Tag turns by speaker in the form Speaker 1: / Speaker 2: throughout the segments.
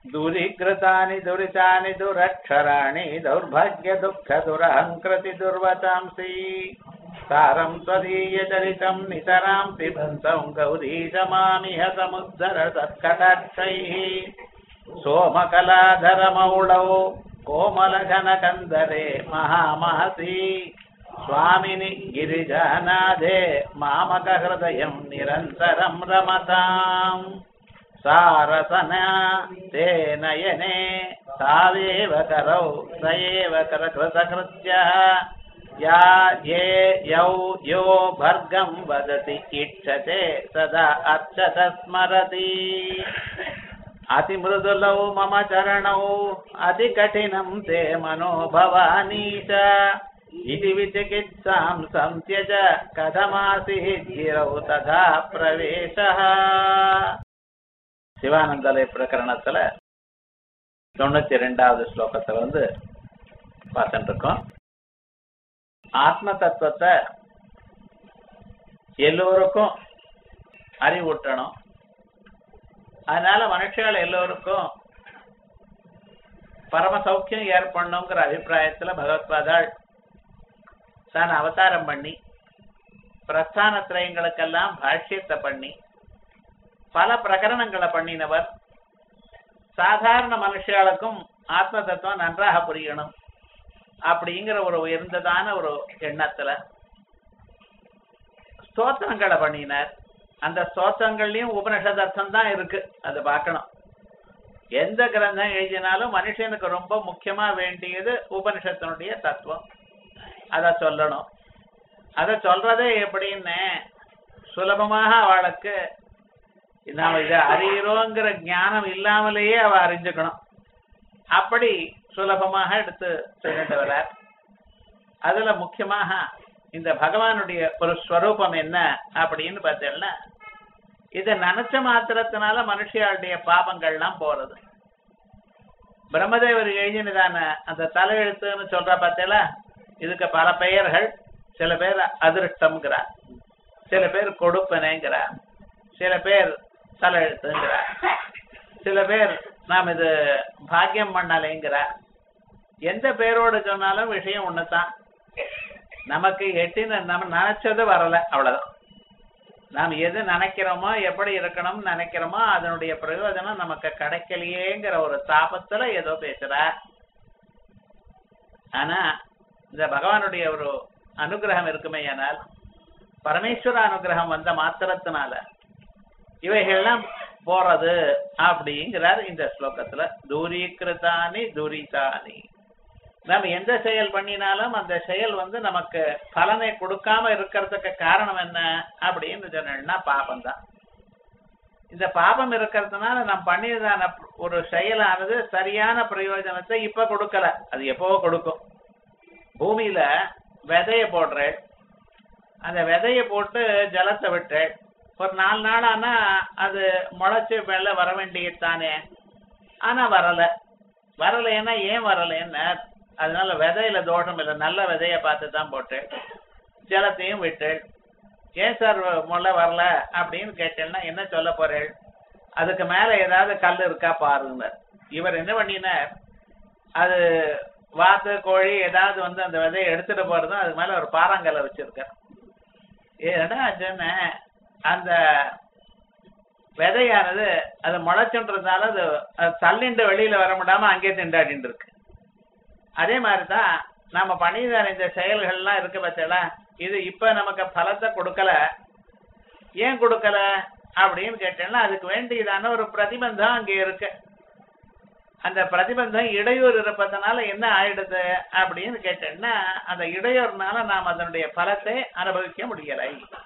Speaker 1: दूरीकृतानि दुरितानि दुरक्षराणि दौर्भाग्य दुःख दुरहङ्कृति दुर्वचांसि सारं त्वदीयचरितं नितरां पिबन्तं गौरीशमामिह समुद्धर सत्कटाक्षैः सोमकलाधरमौळौ कोमलघनकन्दरे महामहसि स्वामिनि गिरिजानादे मामकहृदयं निरन्तरं रमताम् सारसना ते नयने तावेव करौ स एव करकृतकृत्यः या ये यौ यो भर्गं वदति इच्छते सदा अर्चत स्मरति अतिमृदुलौ मम चरणौ अतिकठिनं ते मनो भवानी च इति विचिकित्सां संत्यज कथमासि गिरौ तथा प्रवेशः சிவானந்தலை பிரகரணத்துல தொண்ணூத்தி ரெண்டாவது ஸ்லோகத்துல வந்து பார்த்துட்டு இருக்கோம் ஆத்ம தத்துவத்தை எல்லோருக்கும் அறிவூட்டணும் அதனால மனுஷர்கள் எல்லோருக்கும் பரம சௌக்கியம் ஏற்படணுங்கிற அபிப்பிராயத்துல பகவத்பாதாள் தான் அவதாரம் பண்ணி பிரஸ்தான திரயங்களுக்கெல்லாம் பாஷ்யத்தை பண்ணி பல பிரகரணங்களை பண்ணினவர் சாதாரண மனுஷர்களுக்கும் ஆத்ம தத்துவம் நன்றாக புரியணும் அப்படிங்கிற ஒரு உயர்ந்ததான ஒரு எண்ணத்துல ஸ்தோத்திரங்களை பண்ணினார் அந்த ஸ்தோத்திரங்கள்லயும் உபனிஷத் அர்த்தம் தான் இருக்கு அதை பார்க்கணும் எந்த கிரந்தம் எழுதினாலும் மனுஷனுக்கு ரொம்ப முக்கியமா வேண்டியது உபனிஷத்தினுடைய தத்துவம் அதை சொல்லணும் அதை சொல்றதே எப்படின்னு சுலபமாக அவளுக்கு நாம இதை அறிகிறோங்கிற ஞானம் இல்லாமலேயே அவ அறிஞ்சுக்கணும் அப்படி சுலபமாக எடுத்து சொல்லிட்டு வரார் அதுல முக்கியமாக இந்த பகவானுடைய ஒரு ஸ்வரூபம் என்ன அப்படின்னு பார்த்தேன்னா இதை நினைச்ச மாத்திரத்தினால மனுஷியாளுடைய பாபங்கள்லாம் போறது பிரம்மதேவர் எழுதினதான அந்த தலையெழுத்துன்னு சொல்ற பார்த்தேல இதுக்கு பல பெயர்கள் சில பேர் அதிருஷ்டம்ங்கிறார் சில பேர் கொடுப்பனைங்கிறார் சில பேர் தலையெழுத்துங்கிறார் சில பேர் நாம் இது பாக்கியம் பண்ணலைங்கிறார் எந்த பேரோடு சொன்னாலும் விஷயம் ஒண்ணுதான் நமக்கு எட்டின நம்ம நினைச்சது வரல அவ்வளவுதான் நாம் எது நினைக்கிறோமோ எப்படி இருக்கணும்னு நினைக்கிறோமோ அதனுடைய பிரயோஜனம் நமக்கு கிடைக்கலையேங்கிற ஒரு தாபத்துல ஏதோ பேசுறார் ஆனா இந்த பகவானுடைய ஒரு அனுகிரகம் இருக்குமே ஆனால் பரமேஸ்வர அனுகிரகம் வந்த மாத்திரத்தினால இவைகள்லாம் போறது அப்படிங்கிறார் இந்த ஸ்லோகத்துல தூரீகிருதானி துரிதானி நம்ம எந்த செயல் பண்ணினாலும் அந்த செயல் வந்து நமக்கு பலனை கொடுக்காம இருக்கிறதுக்கு காரணம் என்ன அப்படின்னு சொன்னா பாபம் தான் இந்த பாபம் இருக்கிறதுனால நம்ம பண்ணியதான ஒரு செயலானது சரியான பிரயோஜனத்தை இப்ப கொடுக்கல அது எப்பவோ கொடுக்கும் பூமியில விதைய போடுறேன் அந்த விதைய போட்டு ஜலத்தை விட்டு ஒரு நாலு நாள் ஆனா அது முளைச்சு வெள்ள வர வேண்டியது தானே ஆனா வரல வரலைன்னா ஏன் வரலைன்னு அதனால விதையில தோஷம் இல்லை நல்ல விதைய பார்த்து தான் போட்டு ஜலத்தையும் விட்டு ஏன் சார் முளை வரல அப்படின்னு கேட்டேன்னா என்ன சொல்ல போறேன் அதுக்கு மேல ஏதாவது கல் இருக்கா பாருங்க இவர் என்ன பண்ணினார் அது வாத்து கோழி ஏதாவது வந்து அந்த விதையை எடுத்துட்டு போறதும் அது மேல ஒரு பாறாங்கல்ல வச்சிருக்கார் ஏன்னா சொன்னேன் அந்த விதையானது அது முளைச்சுன்றதுனால அது தள்ளிண்டு வெளியில வர முடியாம அங்கேயே திண்டாடிட்டு இருக்கு அதே மாதிரிதான் நம்ம பண்ணிதான இந்த செயல்கள்லாம் இருக்கு பச்சல இது இப்ப நமக்கு பலத்தை கொடுக்கல ஏன் கொடுக்கல அப்படின்னு கேட்டேன்னா அதுக்கு வேண்டியதான ஒரு பிரதிபந்தம் அங்க இருக்கு அந்த பிரதிபந்தம் இடையூறு இருப்பதனால என்ன ஆயிடுது அப்படின்னு கேட்டேன்னா அந்த இடையூறுனால நாம் அதனுடைய பலத்தை அனுபவிக்க முடியலை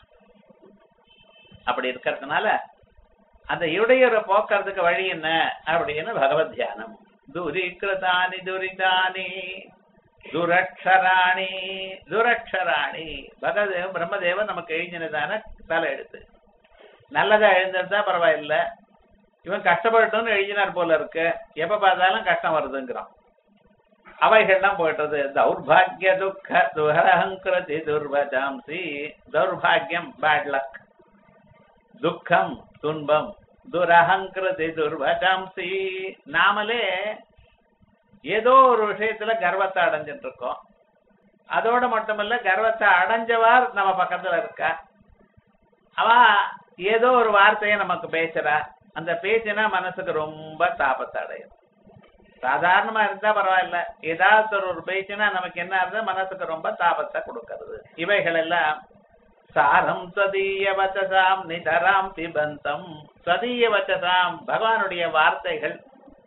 Speaker 1: அப்படி இருக்கிறதுனால அந்த இடையூறை போக்குறதுக்கு வழி என்ன அப்படின்னு பகவத் தியானம் துரிகிருதானி துரிதானி துரக்ஷராணி துரக்ஷராணி பகவதேவ பிரம்மதேவன் நமக்கு எழுதினதான தலை எழுத்து நல்லதா எழுந்திருந்தா பரவாயில்ல இவன் கஷ்டப்பட்டுன்னு எழுதினார் போல இருக்கு எப்ப பார்த்தாலும் கஷ்டம் வருதுங்கிறான் அவைகள்லாம் போயிட்டது தௌர்பாகிய துக்க துஹரஹங்கிருதி துர்வஜாம்சி தௌர்பாகியம் பேட் லக் துக்கம் துன்பம் துரஹங்கிருதி துர்வஜாம்சி நாமளே ஏதோ ஒரு விஷயத்துல கர்வத்தை அடைஞ்சிட்டு இருக்கோம் அதோட மட்டுமல்ல கர்வத்தை அடைஞ்சவார் நம்ம பக்கத்துல இருக்கா அவ ஏதோ ஒரு வார்த்தையை நமக்கு பேசுறா அந்த பேச்சுனா மனசுக்கு ரொம்ப தாபத்தை அடையும் சாதாரணமா இருந்தா பரவாயில்ல ஏதாவது ஒரு பேச்சுனா நமக்கு என்ன இருந்தா மனசுக்கு ரொம்ப தாபத்தை கொடுக்கறது இவைகள் எல்லாம் சாரம் ஸ்வதீய வச்சசாம் நிதராம் பிபந்தம் ஸ்வதீய வச்சசாம் பகவானுடைய வார்த்தைகள்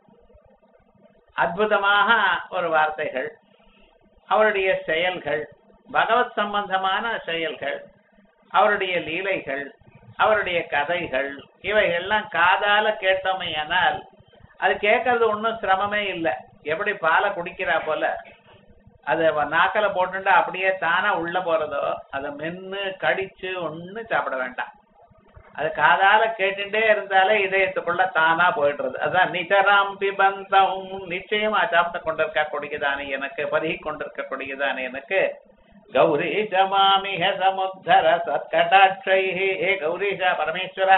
Speaker 1: அற்புதமாக ஒரு வார்த்தைகள் அவருடைய செயல்கள் பகவத் சம்பந்தமான செயல்கள் அவருடைய லீலைகள் அவருடைய கதைகள் இவைகள்லாம் காதால கேட்டோமையானால் அது கேட்கறது ஒன்றும் சிரமமே இல்லை எப்படி பாலை குடிக்கிறா போல அதை நாக்கல போட்டுட்டா அப்படியே தானா உள்ள போறதோ அதை மென்னு கடிச்சு ஒண்ணு சாப்பிட வேண்டாம் அது காதால கேட்டுட்டே இருந்தாலே இதயத்துக்குள்ள தானா போயிடுறது அதான் நிதராம் பிபந்தம் நிச்சயமா சாப்பிட்டு கொண்டிருக்க கொடியதானே எனக்கு பருகி கொண்டிருக்க கொடியதானே எனக்கு கௌரீஷ மாமிக சமுத்தர சத்கடாட்சை ஏ கௌரீஷ பரமேஸ்வர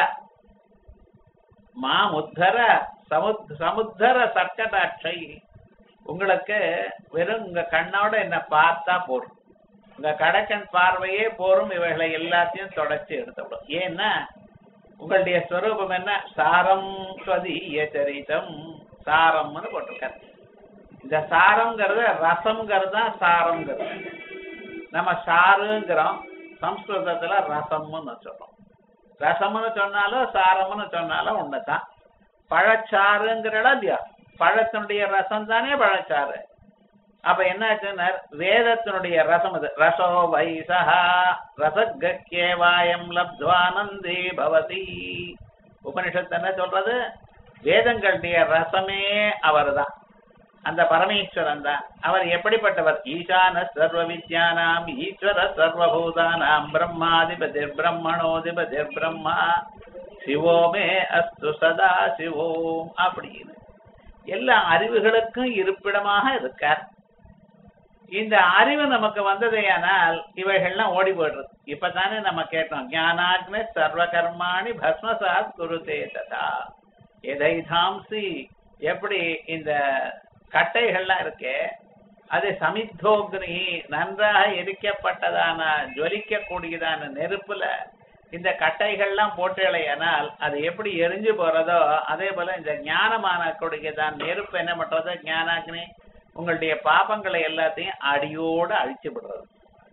Speaker 1: மாமுத்தர சமுத் சமுத்தர சத்கடாட்சை உங்களுக்கு வெறும் உங்க கண்ணோட என்ன பார்த்தா போதும் உங்க கடைக்கண் பார்வையே போரும் இவைகளை எல்லாத்தையும் தொடச்சி எடுத்துவிடும் ஏன்னா உங்களுடைய ஸ்வரூபம் என்ன சாரம் ஸ்வதீய சரிதம் சாரம்னு போட்டிருக்காரு இந்த சாரம்ங்கிறது ரசம்ங்கிறது தான் சாரம்ங்கிறது நம்ம சாருங்கிறோம் சம்ஸ்கிருதத்துல ரசம்னு சொல்றோம் ரசம்னு சொன்னாலும் சாரம்னு சொன்னாலும் ஒண்ணுதான் பழச்சாறுங்கிறடா இல்லையா பழத்தினுடைய ரசம் தானே பழச்சாறு அப்ப என்னாச்சுன்னா வேதத்தினுடைய ரசம் அது ரசோ வைசஹா ரசகேவாயம் லப்துவானந்தி பவதி உபனிஷத்து என்ன சொல்றது வேதங்களுடைய ரசமே அவர்தான் அந்த பரமேஸ்வரன் தான் அவர் எப்படிப்பட்டவர் ஈசான சர்வ வித்யானாம் ஈஸ்வர சர்வபூதானாம் பிரம்மாதிபதிர் பிரம்மணோதிபதிர் பிரம்மா சிவோமே அஸ்து சதா சிவோம் அப்படின்னு எல்லா அறிவுகளுக்கும் இருப்பிடமாக இருக்கார் இந்த அறிவு நமக்கு வந்ததேயானால் இவைகள்லாம் ஓடி போயிடுறது இப்பதானே நம்ம கேட்டோம் ஞானாக்னே சர்வ கர்மாணி பஸ்மசாத் குருதே ததா எதை தாம்சி எப்படி இந்த கட்டைகள்லாம் இருக்கே அது சமித்தோக்னி நன்றாக எரிக்கப்பட்டதான ஜொலிக்க கூடியதான நெருப்புல இந்த கட்டைகள்லாம் போட்டேலையானால் அது எப்படி எரிஞ்சு போறதோ அதே போல இந்த ஞானமான கூடியதான் நெருப்பு என்ன பண்றது ஞானாக்னி உங்களுடைய பாபங்களை எல்லாத்தையும் அடியோட அழிச்சு விடுறது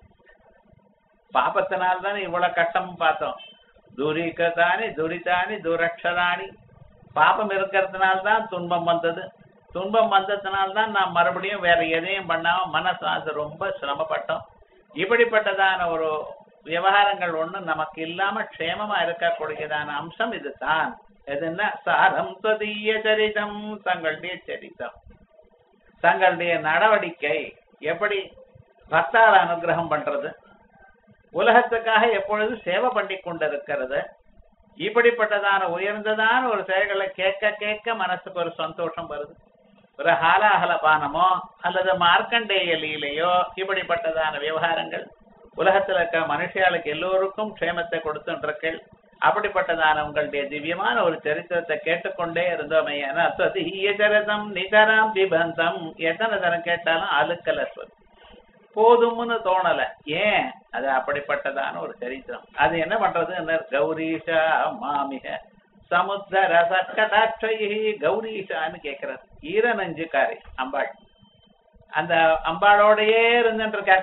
Speaker 1: பாபத்தினால்தானே இவ்வளவு கட்டம் பார்த்தோம் துரிகதானி துரிதானி துரக்ஷராணி பாபம் இருக்கிறதுனால்தான் துன்பம் வந்தது துன்பம் வந்ததுனால்தான் நான் மறுபடியும் வேற எதையும் பண்ணாம மனசு அது ரொம்ப சிரமப்பட்டோம் இப்படிப்பட்டதான ஒரு விவகாரங்கள் ஒண்ணு நமக்கு இல்லாம க்ஷேமமா இருக்கக்கூடியதான அம்சம் இதுதான் எதுன்னா சாரம் தொதிய சரிதம் தங்களுடைய சரிதம் தங்களுடைய நடவடிக்கை எப்படி பக்தால அனுகிரகம் பண்றது உலகத்துக்காக எப்பொழுது சேவை பண்ணி கொண்டிருக்கிறது இப்படிப்பட்டதான உயர்ந்ததான ஒரு செயல்களை கேட்க கேட்க மனசுக்கு ஒரு சந்தோஷம் வருது ஒரு ஹாலாஹல பானமோ அல்லது மார்க்கண்டேய லீலையோ இப்படிப்பட்டதான விவகாரங்கள் உலகத்துல இருக்க மனுஷியாளுக்கு எல்லோருக்கும் க்ஷேமத்தை கொடுத்துருக்கள் அப்படிப்பட்டதான உங்களுடைய திவ்யமான ஒரு சரித்திரத்தை கேட்டுக்கொண்டே இருந்தோமே சரிதம் நிதராம் திபந்தம் எத்தனை தரம் கேட்டாலும் அழுக்கல சொல் போதும்னு தோணல ஏன் அது அப்படிப்பட்டதான ஒரு சரித்திரம் அது என்ன பண்றது கௌரீஷா மாமிக சமுத்தர சக்கடாட்சை கௌரீஷான்னு கேக்குறார் ஈரநஞ்சுக்காரி அம்பாள் அந்த அம்பாளோடயே இருந்துட்டு இருக்கார்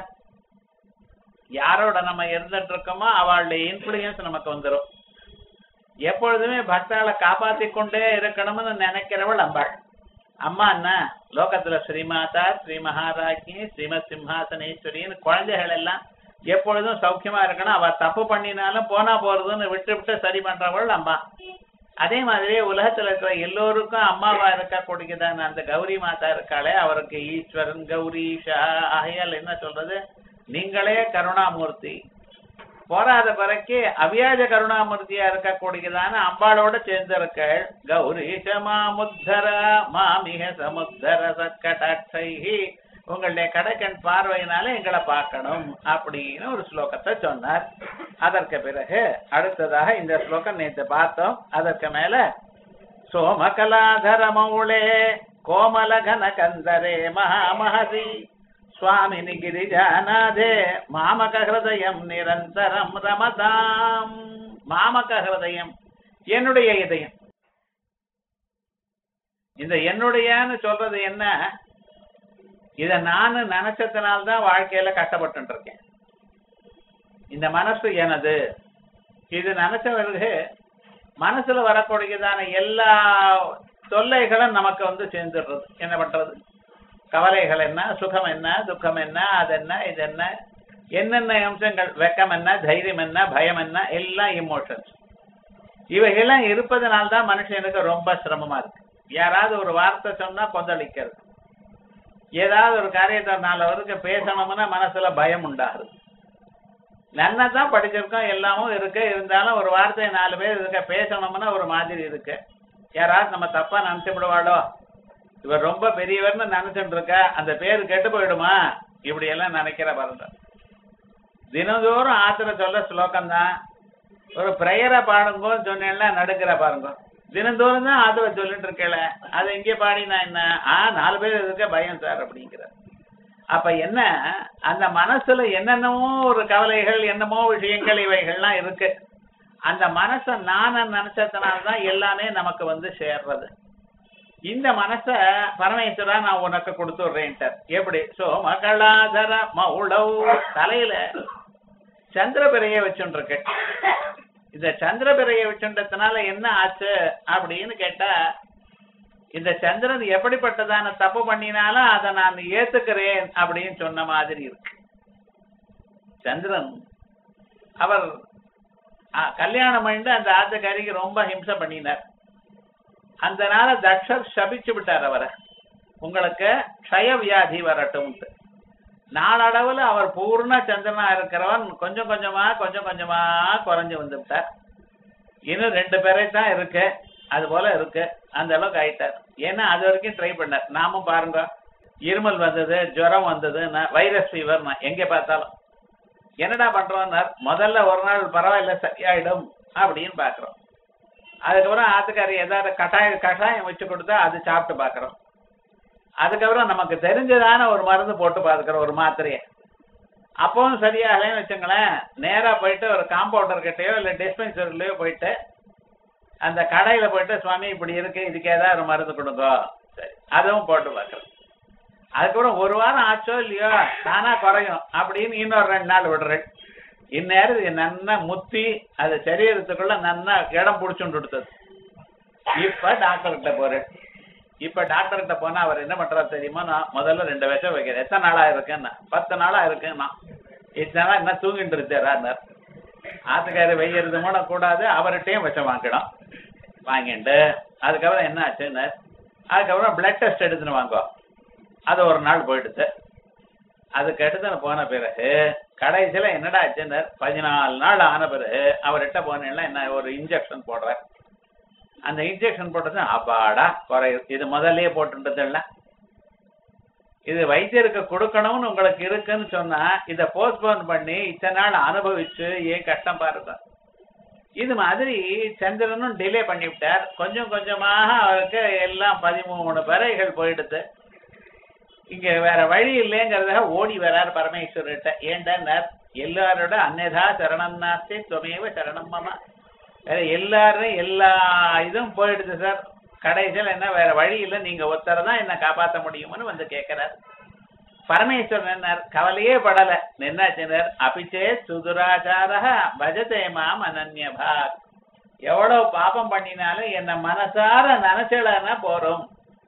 Speaker 1: யாரோட நம்ம இருந்துட்டு இருக்கோமோ அவளுடைய இன்ஃபுளுயன்ஸ் நமக்கு வந்துடும் எப்பொழுதுமே பக்தாளை காப்பாத்தி கொண்டே இருக்கணும்னு நினைக்கிறவள் அம்பாள் அம்மா என்ன லோகத்துல ஸ்ரீமாதா ஸ்ரீ மகாராஜி ஸ்ரீமத் சிம்ஹாசனேஸ்வரின்னு குழந்தைகள் எல்லாம் எப்பொழுதும் சௌக்கியமா இருக்கணும் அவ தப்பு பண்ணினாலும் போனா போறதுன்னு விட்டு விட்டு சரி பண்றவள் அம்மா அதே மாதிரி உலகத்துல இருக்கிற எல்லோருக்கும் அம்மாவா இருக்கக்கூடியதான அந்த கௌரி மாதா இருக்காளே அவருக்கு ஈஸ்வரன் கௌரீஷா ஆகையால் என்ன சொல்றது நீங்களே கருணாமூர்த்தி போராத பிறகு அவ்யாஜ கருணாமூர்த்தியா இருக்கக்கூடியதான அம்பாளோட சேர்ந்திருக்கள் கௌரீஷ மாமுத்தர மாமிக சமுத்தர சக்கடாட்சை உங்களுடைய கடைக்கண் பார்வையினால எங்களை பார்க்கணும் அப்படின்னு ஒரு ஸ்லோகத்தை சொன்னார் அதற்கு பிறகு அடுத்ததாக இந்த ஸ்லோகம் நேற்று பார்த்தோம் அதற்கு மேல சோமகலாதர மௌளே கோமலகன கந்தரே மகாமஹதி சுவாமினி கிரிஜாநாதே மாமக ஹிருதயம் நிரந்தரம் ரமதாம் மாமக ஹிருதயம் என்னுடைய இதயம் இந்த என்னுடையன்னு சொல்றது என்ன இத நானு நினைச்சதுனால்தான் வாழ்க்கையில கஷ்டப்பட்டு இருக்கேன் இந்த மனசு எனது இது நினைச்சவர்களுக்கு மனசுல வரக்கூடியதான எல்லா தொல்லைகளும் நமக்கு வந்து சேர்ந்துடுறது என்ன பண்றது கவலைகள் என்ன சுகம் என்ன துக்கம் என்ன அது என்ன இது என்ன என்னென்ன அம்சங்கள் வெக்கம் என்ன தைரியம் என்ன பயம் என்ன எல்லாம் இமோஷன்ஸ் இவைகள்லாம் இருப்பதனால்தான் மனுஷனுக்கு ரொம்ப சிரமமா இருக்கு யாராவது ஒரு வார்த்தை சொன்னா கொந்தளிக்கிறது ஏதாவது ஒரு காரியத்தை நாலு வரைக்கும் பேசணும்னா மனசுல பயம் உண்டாகுது நன்னா தான் படிச்சிருக்கோம் எல்லாமும் இருக்கு இருந்தாலும் ஒரு வார்த்தை நாலு பேர் இருக்க பேசணும்னா ஒரு மாதிரி இருக்கு யாராவது நம்ம தப்பா நினைச்சு விடுவாளோ இவர் ரொம்ப பெரியவர்னு நினைச்சுட்டு இருக்க அந்த பேர் கெட்டு போயிடுமா இப்படி எல்லாம் நினைக்கிற பாருங்க தினந்தோறும் ஆத்திர சொல்ல ஸ்லோகம் தான் ஒரு பிரேயரை பாடுங்கன்னு சொன்னேன்ல நடுக்கிற பாருங்க தினந்தோறும் தான் ஆத்திர சொல்லிட்டு இருக்கல அது எங்கே பாடினா என்ன ஆ நாலு பேர் இருக்க பயம் சார் அப்படிங்கிற அப்ப என்ன அந்த மனசுல என்னென்னமோ ஒரு கவலைகள் என்னமோ விஷயங்கள் இவைகள்லாம் இருக்கு அந்த மனச நான நினைச்சதுனால்தான் எல்லாமே நமக்கு வந்து சேர்றது இந்த மனச பரமேஸ்வரா நான் உனக்கு கொடுத்துடுறேன்ட்டார் எப்படி சோ மகளாதர மௌளவ் தலையில சந்திரபிரைய வச்சுருக்கு இந்த சந்திரபிரைய வச்சுன்றதுனால என்ன ஆச்சு அப்படின்னு கேட்டா இந்த சந்திரன் எப்படிப்பட்டதான தப்பு பண்ணினாலும் அதை நான் ஏத்துக்கிறேன் அப்படின்னு சொன்ன மாதிரி இருக்கு சந்திரன் அவர் ஆ, கல்யாணம் பண்ணிட்டு அந்த ஆத்துக்காரிக்கு ரொம்ப ஹிம்சை பண்ணினார் அந்த நாள தக்ஷர் சபிச்சு விட்டார் அவரை உங்களுக்கு க்ஷய வியாதி வரட்டும் நாளளவுல அவர் பூர்ண சந்திரனா இருக்கிறவன் கொஞ்சம் கொஞ்சமா கொஞ்சம் கொஞ்சமா குறைஞ்சு வந்து விட்டார் இன்னும் ரெண்டு பேரை தான் இருக்கு அது போல இருக்கு அந்த அளவுக்கு ஆயிட்டார் ஏன்னா அது வரைக்கும் ட்ரை பண்ணார் நாமும் பாருங்க இருமல் வந்தது ஜுரம் வந்தது வைரஸ் ஃபீவர் எங்க பார்த்தாலும் என்னடா பண்றோம்னார் முதல்ல ஒரு நாள் பரவாயில்ல சரியாயிடும் அப்படின்னு பாக்குறோம் அதுக்கப்புறம் ஆத்துக்காரி ஏதாவது கட்டாய கஷாயம் வச்சு கொடுத்தா அது சாப்பிட்டு பாக்குறோம் அதுக்கப்புறம் நமக்கு தெரிஞ்சதான ஒரு மருந்து போட்டு பாத்துக்கிறோம் ஒரு மாத்திரையை அப்பவும் சரியாகலன்னு வச்சுங்களேன் நேரா போயிட்டு ஒரு காம்பவுண்டர் கிட்டயோ இல்ல டிஸ்பென்சரிலயோ போயிட்டு அந்த கடையில போயிட்டு சுவாமி இப்படி இருக்கு இதுக்கு ஏதாவது ஒரு மருந்து கொடுங்க சரி அதுவும் போட்டு பாக்குறோம் அதுக்கப்புறம் ஒரு வாரம் ஆச்சோ இல்லையோ தானா குறையும் அப்படின்னு இன்னொரு ரெண்டு நாள் விடுறேன் இந்நேரம் இது நன்னா முத்தி அது சரீரத்துக்குள்ள நன்னா இடம் புடிச்சுட்டு கொடுத்தது இப்ப டாக்டர் கிட்ட போறேன் இப்ப டாக்டர் கிட்ட போனா அவர் என்ன பண்றாரு தெரியுமா நான் முதல்ல ரெண்டு விஷம் வைக்கிறேன் எத்தனை நாளா இருக்குன்னா பத்து நாளா இருக்குன்னா இத்தனை நாள் என்ன தூங்கிட்டு இருக்காரு ஆத்துக்காரு வெய்யறது மூட கூடாது அவர்கிட்டயும் விஷம் வாங்கிடும் வாங்கிட்டு அதுக்கப்புறம் என்ன ஆச்சுன்னு அதுக்கப்புறம் பிளட் டெஸ்ட் எடுத்துன்னு வாங்கோ அது ஒரு நாள் போயிடுது அதுக்கு எடுத்துன்னு போன பிறகு கடைசியில என்னடா ஆச்சுன்னு பதினாலு நாள் ஆன பிறகு அவர்கிட்ட போனேன்னா என்ன ஒரு இன்ஜெக்ஷன் போடுறார் அந்த இன்ஜெக்ஷன் போட்டது அப்பாடா குறையும் இது முதல்லயே போட்டுன்றதுல்ல இது வைத்தியருக்கு கொடுக்கணும்னு உங்களுக்கு இருக்குன்னு சொன்னா இத போஸ்ட்போன் பண்ணி இத்தனை நாள் அனுபவிச்சு ஏன் கஷ்டம் பாருங்க இது மாதிரி சந்திரனும் டிலே பண்ணிவிட்டார் கொஞ்சம் கொஞ்சமாக அவருக்கு எல்லாம் பதிமூணு பறைகள் போயிடுது இங்க வேற வழி இல்லைங்கிறத ஓடி வரார் பரமேஸ்வரர்கிட்ட ஏண்டா எல்லாரோட அந்நதா சரணம் நாஸ்தி துவமேவ சரணம் மம வேற எல்லாரும் எல்லா இதுவும் போயிடுது சார் கடைசியில் என்ன வேற வழி இல்லை நீங்க ஒருத்தரை தான் என்ன காப்பாற்ற முடியும்னு வந்து கேட்கிறார் பரமேஸ்வரன் என்ன கவலையே படல என்னாச்சினர் அபிச்சே சுதுராச்சார பஜதே மாம் அனன்யபாக் எவ்வளவு பாபம் பண்ணினாலும் என்ன மனசார நினைச்சலன்னா போறோம்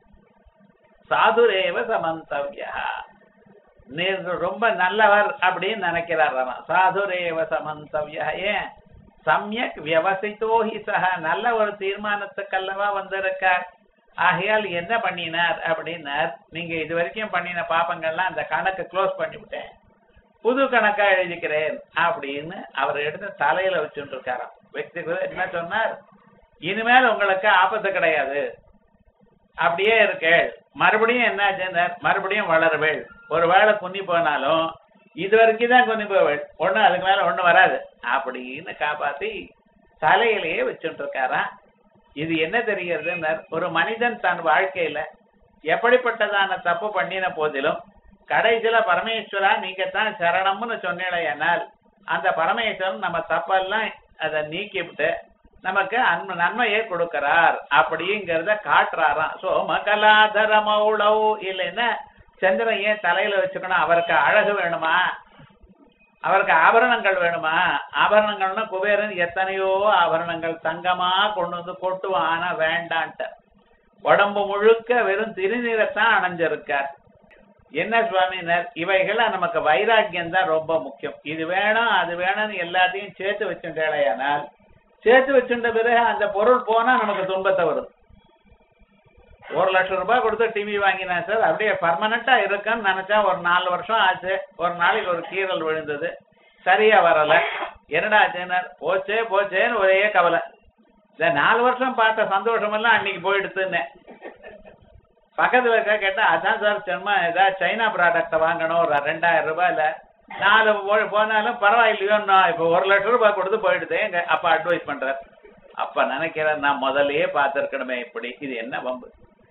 Speaker 1: சாதுரேவ சமந்தவ்யா நீர் ரொம்ப நல்லவர் அப்படின்னு நினைக்கிறார் அவன் சாதுரேவ சமந்தவ்யா ஏன் சமயக் வியவசித்தோஹி சக நல்ல ஒரு தீர்மானத்துக்கல்லவா வந்திருக்கார் ஆகையால் என்ன பண்ணினார் அப்படின்னார் நீங்க இது வரைக்கும் பண்ணின பாப்பங்கள்லாம் அந்த கணக்கு க்ளோஸ் பண்ணிவிட்டேன் புது கணக்கா எழுதிக்கிறேன் அப்படின்னு அவர் எடுத்து தலையில வச்சுட்டு இருக்காராம் व्यक्तिगत என்ன சொன்னார் இனிமேல் உங்களுக்கு ஆபத்து கிடையாது அப்படியே இருக்கே மறுபடியும் என்னாச்சுன்னா மறுபடியும் வளரவேள் ஒரு வேளை குன்னி போனாலும் இது வரைக்கும் தான் குன்னி போவேள் ஒண்ணு அதுக்கு மேல ஒண்ணு வராது அப்படின்னு காப்பாத்தி தலையிலேயே வச்சுட்டு இருக்காராம் இது என்ன தெரிகிறதுன்னா ஒரு மனிதன் தன் வாழ்க்கையில எப்படிப்பட்டதான தப்பு பண்ணின போதிலும் கடைசியில பரமேஸ்வரா நீங்க தான் சரணம்னு சொன்னீழையானால் அந்த பரமேஸ்வரன் நம்ம தப்பெல்லாம் அதை நீக்கிவிட்டு நமக்கு அன்பு நன்மையை கொடுக்கிறார் அப்படிங்கிறத காட்டுறாராம் சோ மகலாதர மௌளவ் இல்லைன்னா சந்திரன் ஏன் தலையில வச்சுக்கணும் அவருக்கு அழகு வேணுமா அவருக்கு ஆபரணங்கள் வேணுமா ஆபரணங்கள்னா குபேரன் எத்தனையோ ஆபரணங்கள் தங்கமா கொண்டு வந்து கொட்டுவான் ஆனா வேண்டான்ட்ட உடம்பு முழுக்க வெறும் திருநீரைத்தான் அணைஞ்சிருக்கார் என்ன சுவாமினர் இவைகள நமக்கு வைராக்கியம் தான் ரொம்ப முக்கியம் இது வேணும் அது வேணும்னு எல்லாத்தையும் சேர்த்து வச்சுட்டேலையானால் சேர்த்து வச்சுட்ட பிறகு அந்த பொருள் போனா நமக்கு துன்பத்தை வரும் ஒரு லட்சம் ரூபாய் கொடுத்து டிவி வாங்கினேன் சார் அப்படியே பர்மனண்டா இருக்குன்னு நினைச்சேன் ஒரு நாலு வருஷம் ஆச்சு ஒரு நாளைக்கு ஒரு கீறல் விழுந்தது சரியா வரல என்னடா ஆச்சுன்னா போச்சே போச்சேன்னு ஒரே கவலை இந்த நாலு வருஷம் பார்த்த சந்தோஷம் எல்லாம் அன்னைக்கு போயிடுத்துன்னு பக்கத்துல இருக்க கேட்டா அதான் சார் சும்மா ஏதாவது சைனா ப்ராடக்ட வாங்கணும் ஒரு ரெண்டாயிரம் ரூபாயில நாலு போ- போனாலும் பரவாயில்லையோ நான் இப்ப ஒரு லட்சம் ரூபாய் கொடுத்து போயிடுது எங்க அப்பா அட்வைஸ் பண்றார் அப்ப நினைக்கிறேன் நான் முதல்லயே பார்த்திருக்கணுமே இப்படி இது என்ன வம்பு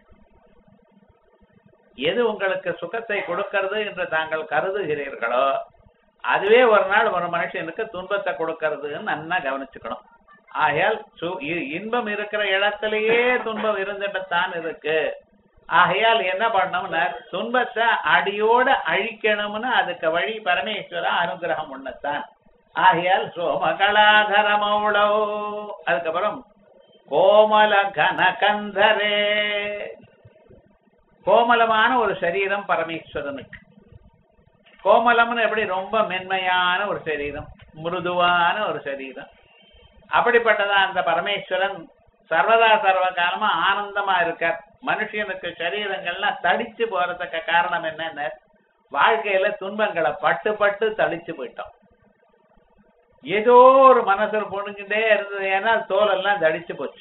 Speaker 1: எது உங்களுக்கு சுகத்தை கொடுக்கிறது என்று தாங்கள் கருதுகிறீர்களோ அதுவே ஒரு நாள் ஒரு மனுஷனுக்கு துன்பத்தை கொடுக்கறதுன்னு நன்னா கவனிச்சுக்கணும் ஆகையால் சு- இ- இன்பம் இருக்கிற இடத்திலேயே துன்பம் இருந்துட்டுத்தான் இருக்கு ஆகையால் என்ன பண்ணோம்னா துன்பத்தை அடியோட அழிக்கணும்னு அதுக்கு வழி பரமேஸ்வர அனுகிரகம் உண்ணத்தான் ஆகையால் சோமகலாதரமௌளோ அதுக்கப்புறம் கோமல கனகந்தரே கோமலமான ஒரு சரீரம் பரமேஸ்வரனுக்கு கோமலம்னு எப்படி ரொம்ப மென்மையான ஒரு சரீரம் மிருதுவான ஒரு சரீரம் அப்படிப்பட்டதா அந்த பரமேஸ்வரன் சர்வதா சர்வ காலமா ஆனந்தமா இருக்கார் மனுஷனுக்கு சரீரங்கள்லாம் தடிச்சு போறதுக்கு காரணம் என்னன்னு வாழ்க்கையில துன்பங்களை பட்டு பட்டு தடிச்சு போயிட்டோம் ஏதோ ஒரு மனசுல பொண்ணுகிட்டே இருந்தது ஏன்னா தோல் எல்லாம் தடிச்சு போச்சு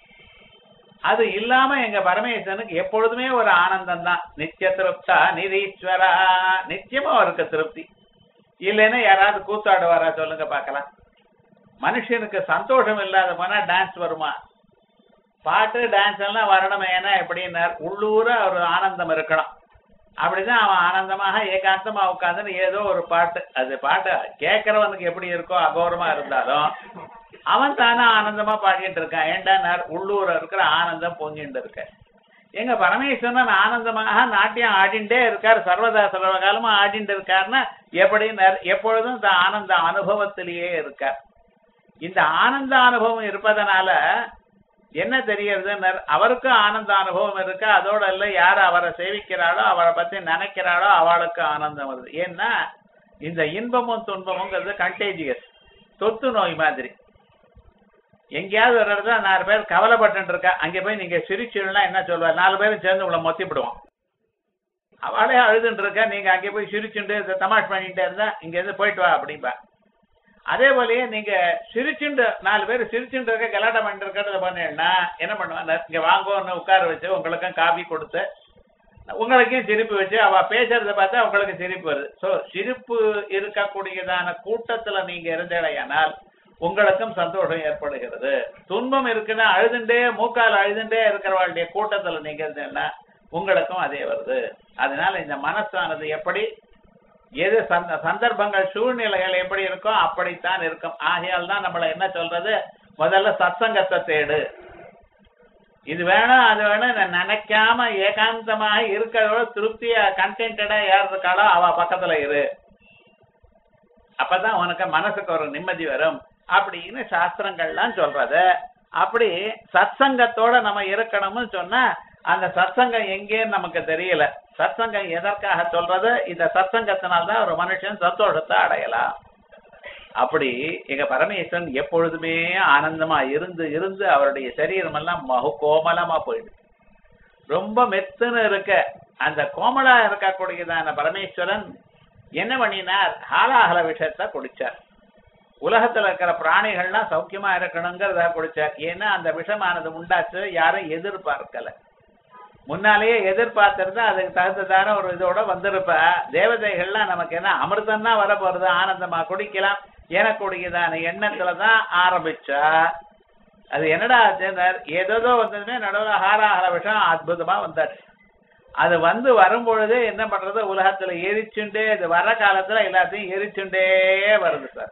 Speaker 1: அது இல்லாம எங்க பரமேஸ்வரனுக்கு எப்பொழுதுமே ஒரு ஆனந்தம் தான் நித்திய திருப்தா நிதீஸ்வரா நித்தியமா அவருக்கு திருப்தி இல்லைன்னா யாராவது கூத்தாடுவாரா சொல்லுங்க பார்க்கலாம் மனுஷனுக்கு சந்தோஷம் இல்லாத போனா டான்ஸ் வருமா பாட்டு டான்ஸ் எல்லாம் வரணும் ஏன்னா எப்படின்னா உள்ளூர ஒரு ஆனந்தம் இருக்கணும் அப்படிதான் அவன் ஆனந்தமாக ஏகாந்தமா உட்கார்ந்து ஏதோ ஒரு பாட்டு அது பாட்டு கேட்கறவனுக்கு எப்படி இருக்கோ அகோரமா இருந்தாலும் அவன் தானே ஆனந்தமா பாடிட்டு இருக்கான் ஏண்டா உள்ளூர இருக்கிற ஆனந்தம் பொங்கிட்டு இருக்க எங்க பரமேஸ்வரன் ஆனந்தமாக நாட்டியம் ஆடிண்டே இருக்கார் சர்வதா சர்வகாலமா ஆடிண்டு இருக்காருன்னா எப்படி எப்பொழுதும் இந்த ஆனந்த அனுபவத்திலேயே இருக்கார் இந்த ஆனந்த அனுபவம் இருப்பதனால என்ன தெரியறது அவருக்கும் ஆனந்த அனுபவம் இருக்கு அதோட இல்ல யார் அவரை சேவிக்கிறாளோ அவரை பத்தி நினைக்கிறாளோ அவளுக்கு ஆனந்தம் வருது ஏன்னா இந்த இன்பமும் துன்பமுங்கிறது கண்டேஜியஸ் தொத்து நோய் மாதிரி எங்கேயாவது ஒரு இடத்துல நாலு பேர் கவலைப்பட்டு இருக்கா அங்க போய் நீங்க சிரிச்சுன்னா என்ன சொல்வா நாலு பேரும் சேர்ந்து உங்களை மொத்திப்பிடுவோம் அவளே அழுதுன்னு இருக்கா நீங்க அங்கே போய் சிரிச்சுண்டு தமாஷ் பண்ணிட்டே இருந்தா இங்க இருந்து போயிட்டு வா அப்படின்பா அதே போலயே நீங்க சிரிச்சுண்டு நாலு பேர் சிரிச்சுட்டு இருக்க கலாட்டம் பண்ணிட்டு இருக்கிறத பண்ணீங்கன்னா என்ன பண்ணுவாங்க இங்க வாங்கன்னு உட்கார வச்சு உங்களுக்கும் காபி கொடுத்து உங்களுக்கும் சிரிப்பு வச்சு அவ பேசுறத பார்த்தா உங்களுக்கு சிரிப்பு வருது சோ சிரிப்பு இருக்கக்கூடியதான கூட்டத்துல நீங்க இருந்தேடையானால் உங்களுக்கும் சந்தோஷம் ஏற்படுகிறது துன்பம் இருக்குன்னா அழுதுண்டே மூக்கால் அழுதுண்டே இருக்கிறவளுடைய கூட்டத்துல நீங்க இருந்தீங்கன்னா உங்களுக்கும் அதே வருது அதனால இந்த மனசானது எப்படி எது சந்த சந்தர்ப்பங்கள் சூழ்நிலைகள் எப்படி இருக்கோ அப்படித்தான் இருக்கும் ஆகையால் தான் நம்மள என்ன சொல்றது முதல்ல சத்சங்கத்தை தேடு இது வேணும் அது வேணும் நான் நினைக்காம ஏகாந்தமாக இருக்கிறதோட திருப்தியா கண்டென்டா யார் இருக்காளோ அவ பக்கத்துல இரு அப்பதான் உனக்கு மனசுக்கு ஒரு நிம்மதி வரும் அப்படின்னு சாஸ்திரங்கள்லாம் சொல்றது அப்படி சத்சங்கத்தோட நம்ம இருக்கணும்னு சொன்னா அந்த சத்சங்கம் எங்கேன்னு நமக்கு தெரியல சத்சங்கம் எதற்காக சொல்றது இந்த சத்சங்கத்தினால்தான் ஒரு மனுஷன் சந்தோஷத்தை அடையலாம் அப்படி எங்க பரமேஸ்வரன் எப்பொழுதுமே ஆனந்தமா இருந்து இருந்து அவருடைய சரீரம் எல்லாம் மகு கோமலமா போயிடுது ரொம்ப மெத்துன்னு இருக்க அந்த கோமலா இருக்கக்கூடியதான பரமேஸ்வரன் என்ன பண்ணினார் ஹாலாஹல விஷயத்த குடிச்சார் உலகத்துல இருக்கிற பிராணிகள்லாம் சௌக்கியமா இருக்கணுங்கிறத குடிச்சார் ஏன்னா அந்த விஷமானது உண்டாச்சு யாரும் எதிர்பார்க்கல முன்னாலேயே எதிர்பார்த்திருந்தா அதுக்கு தகுந்ததான ஒரு இதோட வந்திருப்ப தேவதைகள்லாம் நமக்கு என்ன அமிர்தம் தான் வர போறது ஆனந்தமா குடிக்கலாம் எனக்குடையதான எண்ணத்துல தான் ஆரம்பிச்சா அது என்னடா ஆச்சுன்னார் ஏதோ வந்ததுமே நடுவில் ஹாராஹர விஷயம் அற்புதமா வந்தாச்சு அது வந்து வரும்பொழுது என்ன பண்றது உலகத்துல எரிச்சுண்டே இது வர காலத்துல எல்லாத்தையும் எரிச்சுண்டே வருது சார்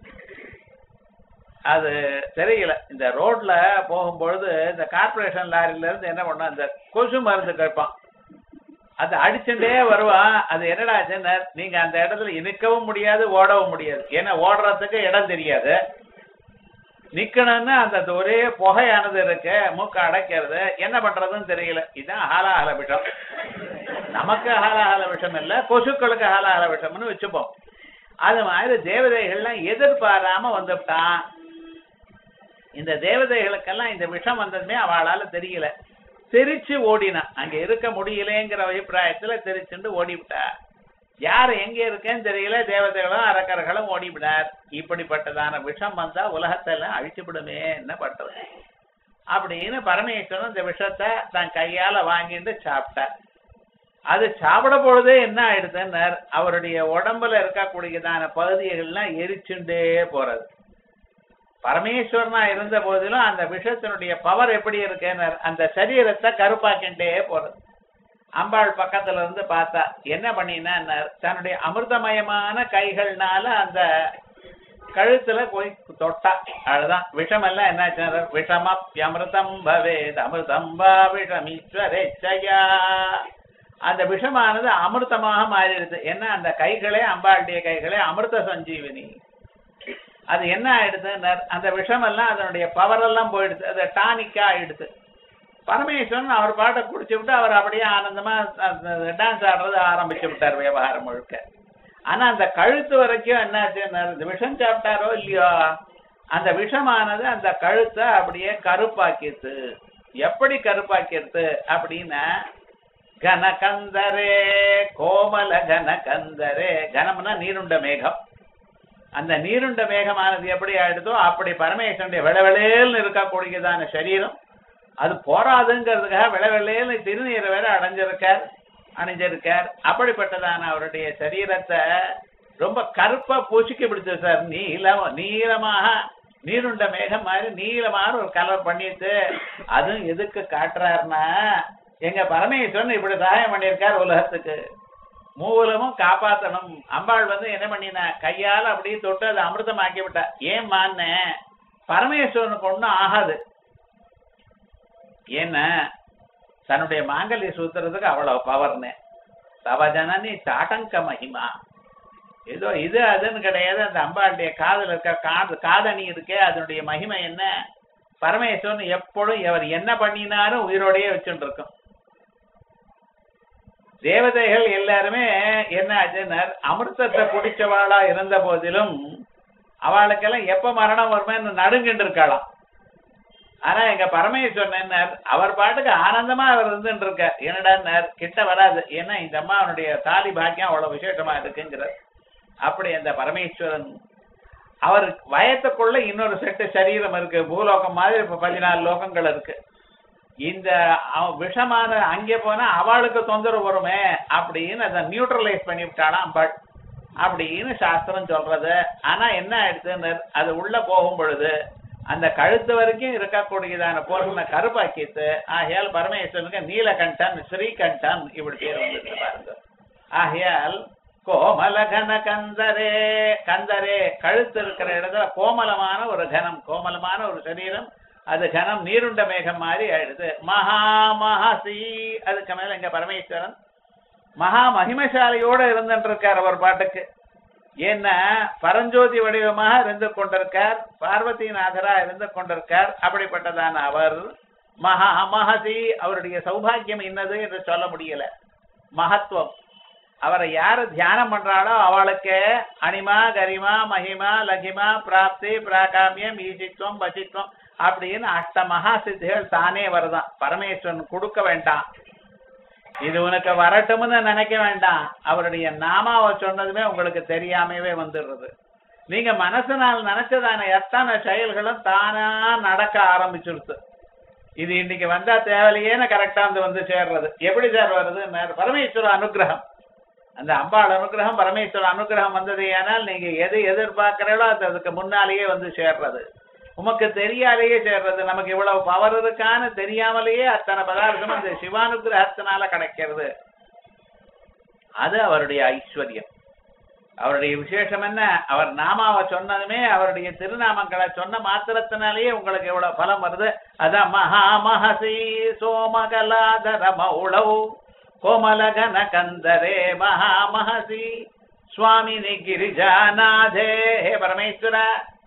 Speaker 1: அது தெரியல இந்த ரோட்ல போகும்பொழுது இந்த கார்பரேஷன் லாரில இருந்து என்ன பண்ணா இந்த கொசு மருந்து கேட்பான் அது அடிச்சுட்டே வருவான் அது என்னடா ஆச்சுன்னா நீங்க அந்த இடத்துல நிற்கவும் முடியாது ஓடவும் முடியாது ஏன்னா ஓடுறதுக்கு இடம் தெரியாது நிக்கணும்னா அந்த ஒரே புகையானது இருக்கு மூக்க அடைக்கிறது என்ன பண்றதுன்னு தெரியல இதுதான் ஹாலாஹல விஷம் நமக்கு ஹாலாஹல விஷம் இல்ல கொசுக்களுக்கு ஹாலாஹல விஷம்னு வச்சுப்போம் அது மாதிரி தேவதைகள்லாம் எதிர்பாராம வந்துட்டான் இந்த தேவதைகளுக்கெல்லாம் இந்த விஷம் வந்ததுமே அவளால தெரியல தெரிச்சு ஓடினா அங்க இருக்க முடியலங்கிற அபிப்பிராயத்துல தெரிச்சுண்டு ஓடிவிட்டா யார் எங்க இருக்கேன்னு தெரியல தேவதைகளும் அரக்கர்களும் ஓடிவிடார் இப்படிப்பட்டதான விஷம் வந்தா உலகத்தை எல்லாம் அழிச்சுவிடுமே என்ன பண்றது அப்படின்னு பரமேஸ்வரன் இந்த விஷத்தை தன் கையால வாங்கிட்டு சாப்பிட்டார் அது சாப்பிட பொழுதே என்ன ஆயிடுதுன்னார் அவருடைய உடம்புல இருக்கக்கூடியதான பகுதிகள்லாம் எரிச்சுண்டே போறது பரமேஸ்வரனா இருந்த போதிலும் அந்த விஷத்தினுடைய பவர் எப்படி இருக்குன்னு அந்த சரீரத்தை கருப்பாக்கிண்டே போறது அம்பாள் பக்கத்துல இருந்து பார்த்தா என்ன பண்ணினா தன்னுடைய அமிர்தமயமான கைகள்னால அந்த கழுத்துல போய் தொட்டா அதுதான் விஷமெல்லாம் என்னாச்சு விஷமப்யமிருதம் பவேத் அமிர்தம் வா விஷமீஸ்வரேச்சயா அந்த விஷமானது அமிர்தமாக மாறிடுது ஏன்னா அந்த கைகளே அம்பாளுடைய கைகளே அமிர்த சஞ்சீவினி அது என்ன ஆயிடுது அந்த விஷமெல்லாம் அதனுடைய பவர் எல்லாம் போயிடுது அது டானிக்கா ஆயிடுது பரமேஸ்வரன் அவர் பாட்டை குடிச்சு விட்டு அவர் அப்படியே ஆனந்தமா டான்ஸ் ஆடுறது ஆரம்பிச்சு விட்டார் விவகாரம் முழுக்க ஆனா அந்த கழுத்து வரைக்கும் என்னாச்சு இந்த விஷம் சாப்பிட்டாரோ இல்லையோ அந்த விஷமானது அந்த கழுத்தை அப்படியே கருப்பாக்கிடுது எப்படி கருப்பாக்கிடுது அப்படின்னா கனகந்தரே கோமல கனகந்தரே கனம்னா நீருண்ட மேகம் அந்த நீருண்ட மேகமானது எப்படி ஆயிடுதோ அப்படி பரமேஸ்வரனுடைய விளவெளேல்னு இருக்கக்கூடியதான சரீரம் அது போராதுங்கிறதுக்காக விளவெளேல்னு திருநீரை வேற அடைஞ்சிருக்கார் அணிஞ்சிருக்கார் அப்படிப்பட்டதான அவருடைய சரீரத்தை ரொம்ப கருப்பா பூச்சிக்கு பிடிச்சது சார் நீளம் நீளமாக நீருண்ட மேகம் மாதிரி நீளமான ஒரு கலர் பண்ணிட்டு அதுவும் எதுக்கு காட்டுறாருன்னா எங்க பரமேஸ்வரன் இப்படி சகாயம் பண்ணியிருக்கார் உலகத்துக்கு மூலமும் காப்பாத்தணும் அம்பாள் வந்து என்ன பண்ணினா கையால அப்படியே தொட்டு அதை அமிர்தமாக்கி விட்டா ஏன் மான்ன பரமேஸ்வரனுக்கு ஒண்ணும் ஆகாது ஏன்னா தன்னுடைய மாங்கல்ய சூத்திரத்துக்கு அவ்வளவு பவர்னு தவ ஜனனி சாட்டங்க மகிமா ஏதோ இது அதுன்னு கிடையாது அந்த அம்பாளுடைய காதல் இருக்க காது காதணி இருக்கே அதனுடைய மகிமை என்ன பரமேஸ்வரன் எப்பொழுதும் அவர் என்ன பண்ணினாலும் உயிரோடையே வச்சுட்டு இருக்கும் தேவதைகள் எல்லாருமே என்ன ஆச்சுன்னார் அமிர்தத்தை குடிச்சவாளா இருந்த போதிலும் அவளுக்கெல்லாம் எப்ப மரணம் வருமே நடுங்கிட்டு இருக்கலாம் ஆனா எங்க பரமேஸ்வரன் என்ன அவர் பாட்டுக்கு ஆனந்தமா அவர் இருந்துட்டு இருக்க என்னடா கிட்ட வராது ஏன்னா இந்த அம்மாவனுடைய தாலி பாக்கியம் அவ்வளவு விசேஷமா இருக்குங்கிறார் அப்படி அந்த பரமேஸ்வரன் அவர் வயத்துக்குள்ள இன்னொரு செட்டு சரீரம் இருக்கு பூலோகம் மாதிரி இப்ப பதினாலு லோகங்கள் இருக்கு இந்த விஷமான அங்கே போனா அவளுக்கு தொந்தரவு வருமே அப்படின்னு அதை நியூட்ரலைஸ் பண்ணி விட்டாளாம் அம்பாள் அப்படின்னு சாஸ்திரம் சொல்றது ஆனா என்ன ஆயிடுச்சுன்னு அது உள்ள போகும் பொழுது அந்த கழுத்து வரைக்கும் இருக்கக்கூடியதான பொருளை கருப்பாக்கிட்டு ஆகையால் பரமேஸ்வரனுக்கு நீலகண்டன் ஸ்ரீகண்டன் இப்படி பேர் வந்துருக்கு பாருங்க ஆகையால் கோமல கன கந்தரே கந்தரே கழுத்து இருக்கிற இடத்துல கோமலமான ஒரு கனம் கோமலமான ஒரு சரீரம் அது கனம் நீருண்ட மேகம் மாதிரி ஆயிடுது மகா மகசி அதுக்கு மேல எங்க பரமேஸ்வரன் மகா மகிமசாலியோட இருந்துட்டு இருக்கார் அவர் பாட்டுக்கு ஏன்னா பரஞ்சோதி வடிவமாக இருந்து கொண்டிருக்கார் பார்வதிநாதரா இருந்து கொண்டிருக்கார் அப்படிப்பட்டதான அவர் மகா மகசி அவருடைய சௌபாகியம் என்னது என்று சொல்ல முடியல மகத்துவம் அவரை யாரு தியானம் பண்றாளோ அவளுக்கு அனிமா கரிமா மகிமா லகிமா பிராப்தி பிராகாமியம் ஈசித்துவம் பசித்துவம் அப்படின்னு அஷ்ட மகா சித்திகள் தானே வருதான் பரமேஸ்வரன் கொடுக்க வேண்டாம் இது உனக்கு வரட்டும்னு நினைக்க வேண்டாம் அவருடைய நாமாவை சொன்னதுமே உங்களுக்கு தெரியாமவே வந்துடுறது நீங்க மனசுனால் நினைச்சதான எத்தனை செயல்களும் தானா நடக்க ஆரம்பிச்சிருது இது இன்னைக்கு வந்தா தேவையில்லையேன்னு கரெக்டா வந்து வந்து சேர்றது எப்படி சார் வருது பரமேஸ்வர அனுகிரகம் அந்த அம்பாள் அனுகிரகம் பரமேஸ்வர அனுகிரகம் வந்தது ஏனால் நீங்க எது எதிர்பார்க்கிறீங்களோ அது அதுக்கு முன்னாலேயே வந்து சேர்றது உமக்கு தெரியாலேயே சேர்றது நமக்கு இவ்வளவு பவர் இருக்கான்னு தெரியாமலேயே அத்தனை பதார்த்தம் அந்த சிவானுகிரகத்தினால கிடைக்கிறது அது அவருடைய ஐஸ்வர்யம் அவருடைய விசேஷம் என்ன அவர் நாமாவை சொன்னதுமே அவருடைய திருநாமங்களை சொன்ன மாத்திரத்தினாலேயே உங்களுக்கு எவ்வளவு பலம் வருது அதான் மகா மகசி சோமகலாதர மௌளவு கோமலகன கந்தரே மகா மகசி சுவாமினி கிரிஜாநாதே ஹே பரமேஸ்வர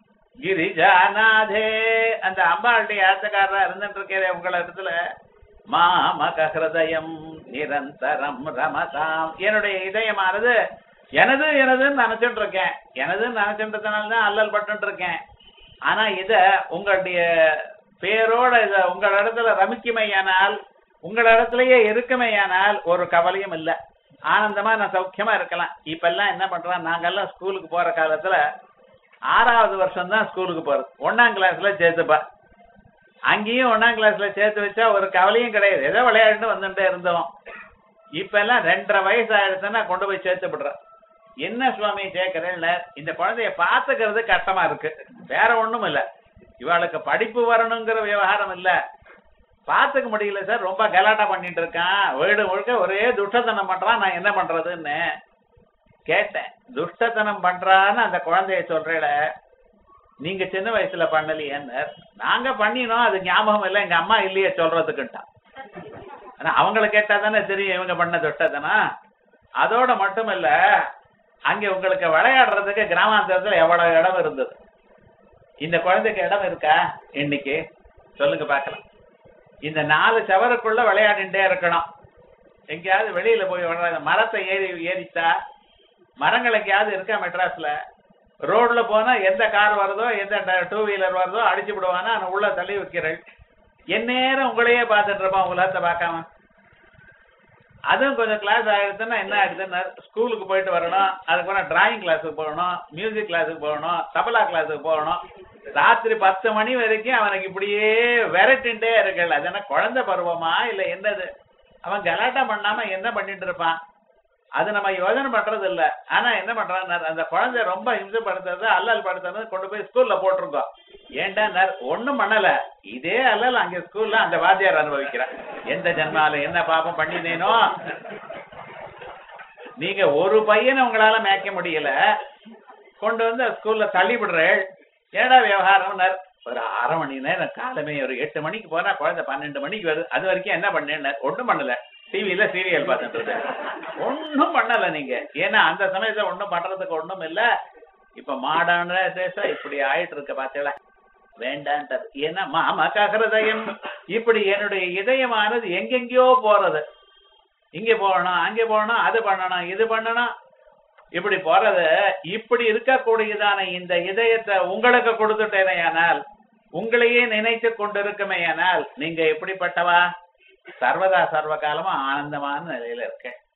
Speaker 1: கிரிஜாநாதே அந்த அம்பாளுடைய ஆத்தக்காரரா இருந்துட்டு இருக்கிற உங்கள இடத்துல மாமக ஹிருதயம் நிரந்தரம் ரமதாம் என்னுடைய இதயமானது எனது எனதுன்னு நினைச்சிட்டு இருக்கேன் எனதுன்னு நினைச்சின்றதுனால தான் அல்லல் பட்டு இருக்கேன் ஆனா இத உங்களுடைய பேரோட இத உங்கள் இடத்துல ரமிக்குமையானால் உங்கள் இடத்துலயே இருக்குமையானால் ஒரு கவலையும் இல்ல ஆனந்தமா நான் சௌக்கியமா இருக்கலாம் இப்ப எல்லாம் என்ன பண்றோம் நாங்கெல்லாம் ஸ்கூலுக்கு போற காலத்துல ஆறாவது வருஷம் தான் ஸ்கூலுக்கு போறது ஒன்னாம் கிளாஸ்ல சேர்த்துப்பா அங்கேயும் ஒன்னாம் கிளாஸ்ல சேர்த்து வச்சா ஒரு கவலையும் கிடையாது ஏதோ விளையாட்டு வந்துட்டே இருந்தோம் இப்ப எல்லாம் ரெண்டரை வயசு ஆயிடுச்சுன்னா கொண்டு போய் சேர்த்து விடுறேன் என்ன சுவாமி சேர்க்கிறேன் இந்த குழந்தைய பாத்துக்கிறது கஷ்டமா இருக்கு வேற ஒண்ணும் இல்ல இவளுக்கு படிப்பு வரணுங்கிற விவகாரம் இல்ல பாத்துக்க முடியல சார் ரொம்ப கலாட்டா பண்ணிட்டு இருக்கான் வீடு முழுக்க ஒரே துஷ்டத்தனம் பண்றான் நான் என்ன பண்றதுன்னு கேட்டேன் துஷ்டத்தனம் பண்றான்னு அந்த குழந்தைய சொல்றேல நீங்க சின்ன வயசுல பண்ணலையேன்னு நாங்க பண்ணினோம் அது ஞாபகம் இல்லை எங்க அம்மா இல்லையே சொல்றதுக்குட்டான் ஆனா அவங்கள கேட்டா தானே தெரியும் இவங்க பண்ண துஷ்டத்தனா அதோட மட்டும் இல்ல அங்க உங்களுக்கு விளையாடுறதுக்கு கிராமாந்தரத்துல எவ்வளவு இடம் இருந்தது இந்த குழந்தைக்கு இடம் இருக்கா இன்னைக்கு சொல்லுங்க பார்க்கலாம் இந்த நாலு சவருக்குள்ள விளையாடிட்டே இருக்கணும் எங்கேயாவது வெளியில போய் விளையாட மரத்தை ஏறி ஏறித்தா மரங்கள் எங்கேயாவது இருக்கா மெட்ராஸ்ல ரோட்ல போனா எந்த கார் வருதோ எந்த டூ வீலர் வருதோ அடிச்சு விடுவானா அவனை உள்ள தள்ளி வைக்கிறேன் எந்நேரம் உங்களையே பார்த்துட்டு இருப்பான் உலகத்தை பார்க்காம அதுவும் கொஞ்சம் கிளாஸ் ஆயிடுச்சுன்னா என்ன ஆயிடுதுன்னா ஸ்கூலுக்கு போயிட்டு வரணும் அதுக்கப்புறம் டிராயிங் கிளாஸுக்கு போகணும் மியூசிக் கிளாஸுக்கு போகணும் தபலா கிளாஸுக்கு போகணும் ராத்திரி பத்து மணி வரைக்கும் அவனுக்கு இப்படியே விரட்டின்டே இருக்கல அது என்ன குழந்தை பருவமா இல்ல என்னது அவன் கலாட்டா பண்ணாம என்ன பண்ணிட்டு இருப்பான் அது நம்ம யோஜனை பண்றது இல்ல ஆனா என்ன பண்றான் அந்த குழந்தை ரொம்ப ஹிம்சப்படுத்துறது அல்லல் படுத்துறது கொண்டு போய் ஸ்கூல்ல போட்டிருக்கோம் ஏன்டா ஒண்ணும் பண்ணல இதே அல்லல் அங்க ஸ்கூல்ல அந்த வாத்தியார் அனுபவிக்கிறான் எந்த ஜென்மால என்ன பாப்பம் பண்ணினேனோ நீங்க ஒரு பையனை உங்களால மேய்க்க முடியல கொண்டு வந்து ஸ்கூல்ல தள்ளி விடுறேன் ஏடா விவகாரம் ஒரு அரை மணி நேரம் காலமே ஒரு எட்டு மணிக்கு போனா குழந்தை பன்னெண்டு மணிக்கு வருது அது வரைக்கும் என்ன பண்ணேன் ஒண்ணும் பண்ணல டிவியில சீரியல் பார்த்துட்டு இருந்தேன் ஒன்னும் பண்ணல நீங்க ஏன்னா அந்த சமயத்துல ஒண்ணும் பண்றதுக்கு ஒண்ணும் இல்ல இப்ப மாடான தேசம் இப்படி ஆயிட்டு இருக்க பாத்தீங்களா வேண்டான்றது ஏன்னா மாமக ஹிருதயம் இப்படி என்னுடைய இதயமானது எங்கெங்கயோ போறது இங்க போகணும் அங்க போகணும் அது பண்ணணும் இது பண்ணணும் இப்படி போறது இப்படி இருக்கக்கூடியதான இந்த இதயத்தை உங்களுக்கு கொடுத்துட்டேனையானால் உங்களையே நினைத்து கொண்டிருக்குமேயானால் நீங்க எப்படிப்பட்டவா சர்வதா சர்வ காலமா ஆனந்தமான நிலையில இருக்கேன்